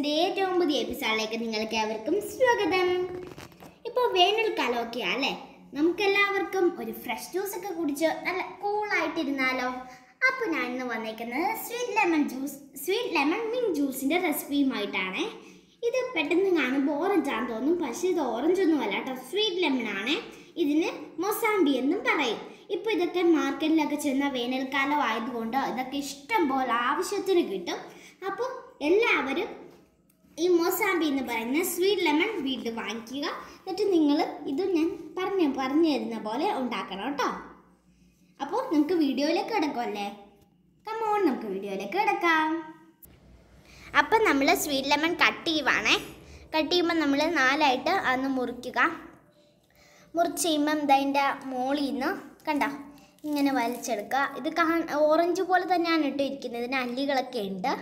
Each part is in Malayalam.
എൻ്റെ ഏറ്റവും പുതിയ എപ്പിസോഡിലേക്ക് നിങ്ങൾക്ക് ഏവർക്കും സ്വാഗതം ഇപ്പോൾ വേനൽക്കാലമൊക്കെ അല്ലേ നമുക്കെല്ലാവർക്കും ഒരു ഫ്രഷ് ജ്യൂസ് ഒക്കെ കുടിച്ച് നല്ല കൂളായിട്ടിരുന്നാലോ അപ്പോൾ ഞാൻ ഇന്ന് വന്നേക്കുന്നത് sweet lemon juice sweet lemon mint ജ്യൂസിൻ്റെ റെസിപ്പിയുമായിട്ടാണ് ഇത് പെട്ടെന്ന് കാണുമ്പോൾ ഓറഞ്ച് ആണെന്ന് തോന്നും പക്ഷേ ഇത് ഓറഞ്ച് ഒന്നും അല്ല കേട്ടോ സ്വീറ്റ് ലെമൺ ആണ് ഇതിന് മൊസാമ്പി എന്നും പറയും ഇപ്പോൾ ഇതൊക്കെ മാർക്കറ്റിലൊക്കെ ചെന്ന വേനൽക്കാലം ആയതുകൊണ്ട് ഇതൊക്കെ ഇഷ്ടം പോലെ ആവശ്യത്തിന് കിട്ടും അപ്പോൾ എല്ലാവരും ഈ മൊസാമ്പി എന്ന് പറയുന്ന സ്വീറ്റ് ലെമൺ വീട്ടിൽ വാങ്ങിക്കുക എന്നിട്ട് നിങ്ങൾ ഇത് ഞാൻ പറഞ്ഞു പറഞ്ഞു തരുന്ന പോലെ ഉണ്ടാക്കണം കേട്ടോ അപ്പോൾ നമുക്ക് വീഡിയോയിലേക്ക് കിടക്കുമല്ലേ കമോൺ നമുക്ക് വീഡിയോയിലേക്ക് കിടക്കാം അപ്പം നമ്മൾ സ്വീറ്റ് ലെമൺ കട്ട് ചെയ്യുവാണേ കട്ട് ചെയ്യുമ്പോൾ നമ്മൾ നാലായിട്ട് അന്ന് മുറിക്കുക മുറിച്ച് കഴിയുമ്പം ഇതതിൻ്റെ മോളിൽ നിന്ന് കണ്ട ഇങ്ങനെ വലിച്ചെടുക്കുക ഇത് കാ ഓറഞ്ച് പോലെ തന്നെയാണ് ഇട്ട് ഇരിക്കുന്നത് ഇതിന് അല്ലികളൊക്കെ ഉണ്ട്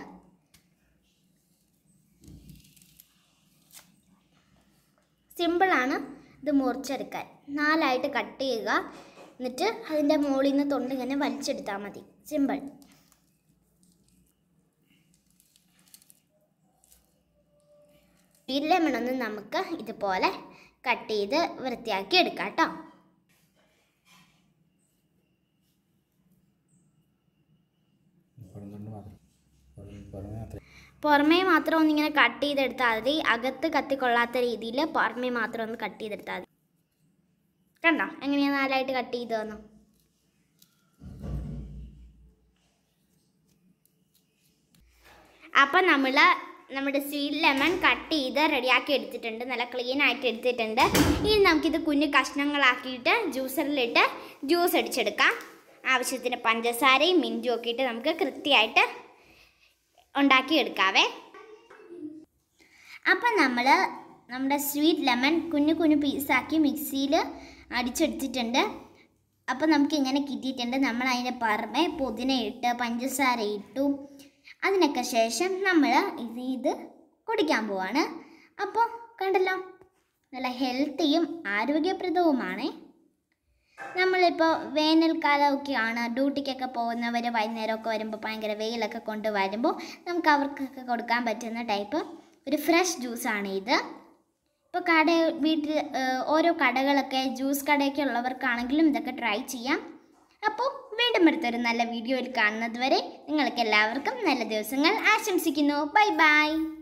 സിമ്പിളാണ് ഇത് മുറിച്ചെടുക്കാൻ നാലായിട്ട് കട്ട് ചെയ്യുക എന്നിട്ട് അതിൻ്റെ മുകളിൽ നിന്ന് തൊണ്ട് ഇങ്ങനെ വലിച്ചെടുത്താൽ മതി സിമ്പിൾ ലെമണൊന്ന് നമുക്ക് ഇതുപോലെ കട്ട് ചെയ്ത് വൃത്തിയാക്കി എടുക്കാം കേട്ടോ പുറംതൊണ്ട് മാത്രം പുറം പുറമേ മാത്രം പുറമേ മാത്രം ഒന്നിങ്ങനെ കട്ട് ചെയ്തെടുത്താൽ മതി അകത്ത് കത്തിക്കൊള്ളാത്ത രീതിയിൽ പുറമേ മാത്രം ഒന്ന് കട്ട് ചെയ്തെടുത്താൽ മതി കണ്ടോ എങ്ങനെയാണ് നാലായിട്ട് കട്ട് ചെയ്ത് തന്നു അപ്പം നമ്മൾ നമ്മുടെ സ്വീറ്റ് ലെമൺ കട്ട് ചെയ്ത് റെഡിയാക്കി എടുത്തിട്ടുണ്ട് നല്ല ക്ലീൻ ആയിട്ട് എടുത്തിട്ടുണ്ട് ഇനി നമുക്കിത് കുഞ്ഞു കഷ്ണങ്ങളാക്കിയിട്ട് ജ്യൂസറിലിട്ട് ജ്യൂസ് അടിച്ചെടുക്കാം ആവശ്യത്തിന് പഞ്ചസാരയും മിൻറ്റും ഒക്കെ ഇട്ട് നമുക്ക് കൃത്യമായിട്ട് ഉണ്ടാക്കിയെടുക്കാവേ അപ്പം നമ്മൾ നമ്മുടെ സ്വീറ്റ് ലെമൺ കുഞ്ഞു കുഞ്ഞു പീസാക്കി മിക്സിയിൽ അടിച്ചെടുത്തിട്ടുണ്ട് അപ്പം നമുക്ക് ഇങ്ങനെ കിട്ടിയിട്ടുണ്ട് നമ്മൾ അതിൻ്റെ പുറമെ പുതിന ഇട്ട് പഞ്ചസാര ഇട്ടു അതിനൊക്കെ ശേഷം നമ്മൾ ഇത് ഇത് കുടിക്കാൻ പോവാണ് അപ്പോൾ കണ്ടല്ലോ നല്ല ഹെൽത്തിയും ആരോഗ്യപ്രദവുമാണ് നമ്മളിപ്പോൾ വേനൽക്കാലമൊക്കെയാണ് ഡ്യൂട്ടിക്കൊക്കെ പോകുന്നവർ വൈകുന്നേരമൊക്കെ വരുമ്പോൾ ഭയങ്കര വെയിലൊക്കെ കൊണ്ട് വരുമ്പോൾ നമുക്ക് അവർക്കൊക്കെ കൊടുക്കാൻ പറ്റുന്ന ടൈപ്പ് ഒരു ഫ്രഷ് ജ്യൂസാണ് ഇത് ഇപ്പോൾ കട വീട്ടിൽ ഏഹ്, ഓരോ കടകളൊക്കെ ജ്യൂസ് കടയൊക്കെ ഉള്ളവർക്കാണെങ്കിലും ഇതൊക്കെ ട്രൈ ചെയ്യാം അപ്പോൾ വീണ്ടും അടുത്തൊരു നല്ല വീഡിയോയിൽ കാണുന്നത് വരെ നിങ്ങൾക്ക് എല്ലാവർക്കും നല്ല ദിവസങ്ങൾ ആശംസിക്കുന്നു ബൈ ബൈ